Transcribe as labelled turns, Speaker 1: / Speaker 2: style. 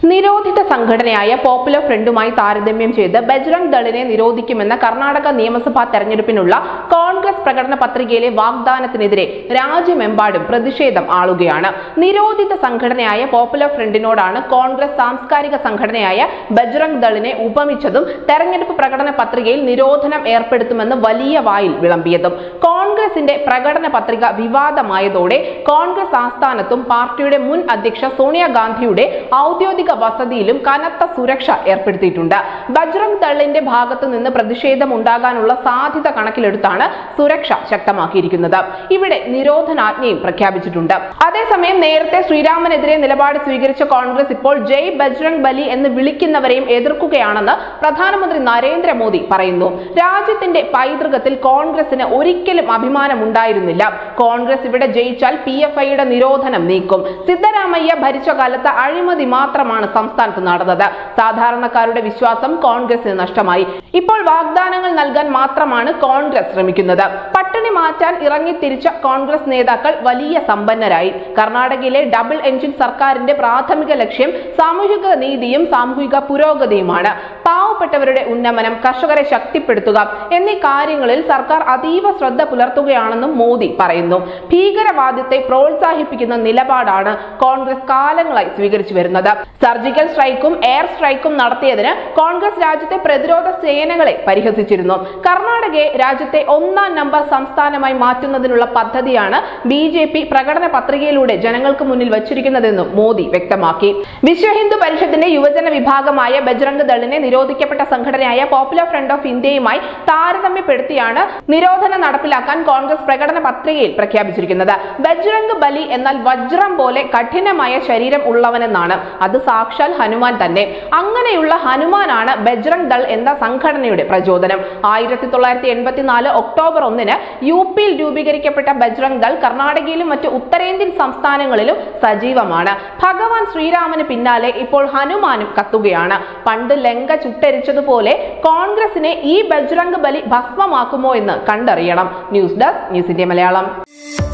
Speaker 1: നിരോധിത സംഘടനയായ പോപ്പുലർ ഫ്രണ്ടുമായി താരതമ്യം ചെയ്ത് ബജ്രംഗ് ദളിനെ നിരോധിക്കുമെന്ന കർണാടക നിയമസഭാ തെരഞ്ഞെടുപ്പിനുള്ള കോൺഗ്രസ് പ്രകടന പത്രികയിലെ വാഗ്ദാനത്തിനെതിരെ രാജ്യമെമ്പാടും പ്രതിഷേധം ആളുകയാണ് നിരോധിത സംഘടനയായ പോപ്പുലർ ഫ്രണ്ടിനോടാണ് കോൺഗ്രസ് സാംസ്കാരിക സംഘടനയായ ബജ്രംഗ് ദളിനെ ഉപമിച്ചതും തെരഞ്ഞെടുപ്പ് പ്രകടന പത്രികയിൽ നിരോധനം ഏർപ്പെടുത്തുമെന്ന് വലിയ വായിൽ വിളമ്പിയതും കോൺഗ്രസിന്റെ പ്രകടന പത്രിക വിവാദമായതോടെ കോൺഗ്രസ് ആസ്ഥാനത്തും പാർട്ടിയുടെ മുൻ അധ്യക്ഷ സോണിയാഗാന്ധിയുടെ ഔദ്യോഗിക വസതിയിലും കനത്ത സുരക്ഷ ഏർപ്പെടുത്തിയിട്ടുണ്ട് ബജ്രംഗ് ദളിന്റെ ഭാഗത്തു നിന്ന് പ്രതിഷേധം ഉണ്ടാകാനുള്ള സാധ്യത കണക്കിലെടുത്താണ് സുരക്ഷ ശക്തമാക്കിയിരിക്കുന്നത് ഇവിടെ നിരോധനാജ്ഞയും പ്രഖ്യാപിച്ചിട്ടുണ്ട് അതേസമയം നേരത്തെ ശ്രീരാമനെതിരെ നിലപാട് സ്വീകരിച്ച കോൺഗ്രസ് ഇപ്പോൾ ജയ് ബജ്രംഗ് ബലി എന്ന് വിളിക്കുന്നവരെയും എതിർക്കുകയാണെന്ന് പ്രധാനമന്ത്രി നരേന്ദ്രമോദി പറയുന്നു രാജ്യത്തിന്റെ പൈതൃകത്തിൽ കോൺഗ്രസിന് ഒരിക്കലും അഭിമാനമുണ്ടായിരുന്നില്ല കോൺഗ്രസ് ഇവിടെ ജയിച്ചാൽ പി എഫ് ഐയുടെ നിരോധനം നീക്കും സിദ്ധരാമയ്യ ഭരിച്ച കാലത്ത് അഴിമതി മാത്രമാണ് സംസ്ഥാനത്ത് നടന്നത് സാധാരണക്കാരുടെ വിശ്വാസം കോൺഗ്രസിന് നഷ്ടമായി ഇപ്പോൾ വാഗ്ദാനങ്ങൾ നൽകാൻ മാത്രമാണ് കോൺഗ്രസ് ശ്രമിക്കുന്നത് പട്ടിണി മാറ്റാൻ ഇറങ്ങി തിരിച്ച കോൺഗ്രസ് നേതാക്കൾ വലിയ സമ്പന്നരായി കർണാടകയിലെ ഡബിൾ എഞ്ചിൻ സർക്കാരിന്റെ പ്രാഥമിക ലക്ഷ്യം സാമൂഹിക നീതിയും സാമൂഹിക പുരോഗതിയുമാണ് പാവപ്പെട്ടവരുടെ ഉന്നമനം കർഷകരെ ശക്തിപ്പെടുത്തുക എന്നീ കാര്യങ്ങളിൽ സർക്കാർ അതീവ ശ്രദ്ധ പുലർത്തുകയാണെന്നും മോദി പറയുന്നു ഭീകരവാദത്തെ പ്രോത്സാഹിപ്പിക്കുന്ന നിലപാടാണ് കോൺഗ്രസ് കാലങ്ങളായി സ്വീകരിച്ചു വരുന്നത് സർജിക്കൽ സ്ട്രൈക്കും എയർ സ്ട്രൈക്കും നടത്തിയതിന് കോൺഗ്രസ് രാജ്യത്തെ പ്രതിരോധ സേനകളെ പരിഹസിച്ചിരുന്നു കർണാടകയെ രാജ്യത്തെ ഒന്നാം നമ്പർ സംസ്ഥാനമായി മാറ്റുന്നതിനുള്ള പദ്ധതിയാണ് ബി ജെ പി പ്രകടന പത്രികയിലൂടെ ജനങ്ങൾക്ക് മുന്നിൽ വച്ചിരിക്കുന്നതെന്നും മോദി വ്യക്തമാക്കി വിശ്വ ഹിന്ദു പരിഷത്തിന്റെ യുവജന വിഭാഗമായ ബജ്രംഗ് ദളിനെ നിരോധിക്കപ്പെട്ട സംഘടനയായ പോപ്പുലർ ഫ്രണ്ട് ഓഫ് ഇന്ത്യയുമായി താരതമ്യപ്പെടുത്തിയാണ് നിരോധനം നടപ്പിലാക്കാൻ കോൺഗ്രസ് പ്രകടന പത്രികയിൽ പ്രഖ്യാപിച്ചിരിക്കുന്നത് ബജ്രംഗ് ബലി എന്നാൽ വജ്രം പോലെ കഠിനമായ ശരീരം ഉള്ളവനെന്നാണ് അത് സാക്ഷാൽ ഹനുമാൻ തന്നെ അങ്ങനെയുള്ള ഹനുമാനാണ് ബജ്രംഗ് ദൾ എന്ന സംഘടനയുടെ പ്രചോദനം ആയിരത്തി തൊള്ളായിരത്തി എൺപത്തിനാല് ഒക്ടോബർ ഒന്നിന് യു പിയിൽ രൂപീകരിക്കപ്പെട്ട ബജ്രംഗ് ദൾ കർണാടകയിലും മറ്റ് ഉത്തരേന്ത്യൻ സംസ്ഥാനങ്ങളിലും സജീവമാണ് ഭഗവാൻ ശ്രീരാമന് പിന്നാലെ ഇപ്പോൾ ഹനുമാനും കത്തുകയാണ് പണ്ട് ലങ്ക ചുട്ടരിച്ചതുപോലെ കോൺഗ്രസിനെ ഈ ബജ്രംഗ് ബലി ഭസ്മമാക്കുമോ എന്ന് കണ്ടറിയണം news desk news India Malayalam